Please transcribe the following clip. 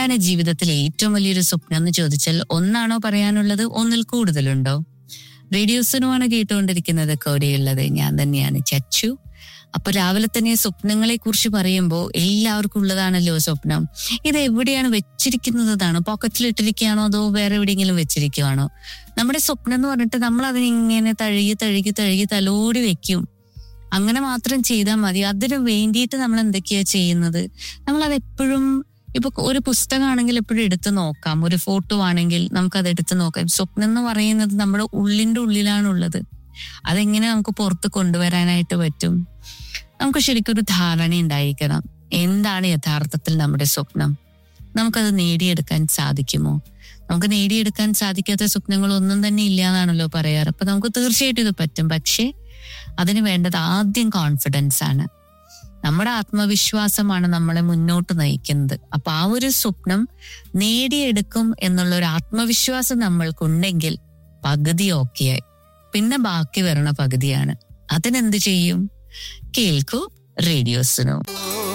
എന്താണ് ജീവിതത്തിലെ ഏറ്റവും വലിയൊരു സ്വപ്നം എന്ന് ചോദിച്ചാൽ ഒന്നാണോ പറയാനുള്ളത് ഒന്നിൽ കൂടുതലുണ്ടോ റേഡിയോസിനുമാണ് കേട്ടുകൊണ്ടിരിക്കുന്നത് കോടിയുള്ളത് ഞാൻ തന്നെയാണ് ചച്ചു അപ്പൊ രാവിലെ തന്നെ സ്വപ്നങ്ങളെ കുറിച്ച് പറയുമ്പോൾ എല്ലാവർക്കും ഉള്ളതാണല്ലോ സ്വപ്നം ഇത് എവിടെയാണ് വെച്ചിരിക്കുന്നതാണ് പോക്കറ്റിൽ ഇട്ടിരിക്കുകയാണോ അതോ വേറെ എവിടെയെങ്കിലും വെച്ചിരിക്കുകയാണോ നമ്മുടെ സ്വപ്നം എന്ന് പറഞ്ഞിട്ട് നമ്മൾ അതിനിങ്ങനെ തഴുകി തഴുകി തഴുകി തലോടി വെക്കും അങ്ങനെ മാത്രം ചെയ്താൽ മതി അതിന് വേണ്ടിയിട്ട് നമ്മൾ എന്തൊക്കെയാ ചെയ്യുന്നത് നമ്മൾ അത് എപ്പോഴും ഇപ്പൊ ഒരു പുസ്തകമാണെങ്കിൽ എപ്പോഴും എടുത്ത് നോക്കാം ഒരു ഫോട്ടോ ആണെങ്കിൽ നമുക്ക് അത് എടുത്ത് നോക്കാം സ്വപ്നം എന്ന് പറയുന്നത് നമ്മുടെ ഉള്ളിന്റെ ഉള്ളിലാണുള്ളത് അതെങ്ങനെ നമുക്ക് പുറത്ത് കൊണ്ടുവരാനായിട്ട് പറ്റും നമുക്ക് ശരിക്കും ഒരു ധാരണ ഉണ്ടായിരിക്കണം എന്താണ് യഥാർത്ഥത്തിൽ നമ്മുടെ സ്വപ്നം നമുക്കത് നേടിയെടുക്കാൻ സാധിക്കുമോ നമുക്ക് നേടിയെടുക്കാൻ സാധിക്കാത്ത സ്വപ്നങ്ങൾ ഒന്നും തന്നെ ഇല്ല എന്നാണല്ലോ പറയാറ് അപ്പൊ നമുക്ക് തീർച്ചയായിട്ടും ഇത് പറ്റും പക്ഷേ അതിന് വേണ്ടത് ആദ്യം കോൺഫിഡൻസ് ആണ് നമ്മുടെ ആത്മവിശ്വാസമാണ് നമ്മളെ മുന്നോട്ട് നയിക്കുന്നത് അപ്പൊ ആ ഒരു സ്വപ്നം നേടിയെടുക്കും എന്നുള്ള ഒരു ആത്മവിശ്വാസം നമ്മൾക്കുണ്ടെങ്കിൽ പകുതി ഓക്കെയായി പിന്നെ ബാക്കി വരണ പകുതിയാണ് അതിനെന്ത് ചെയ്യും കേൾക്കൂ റേഡിയോസിനോ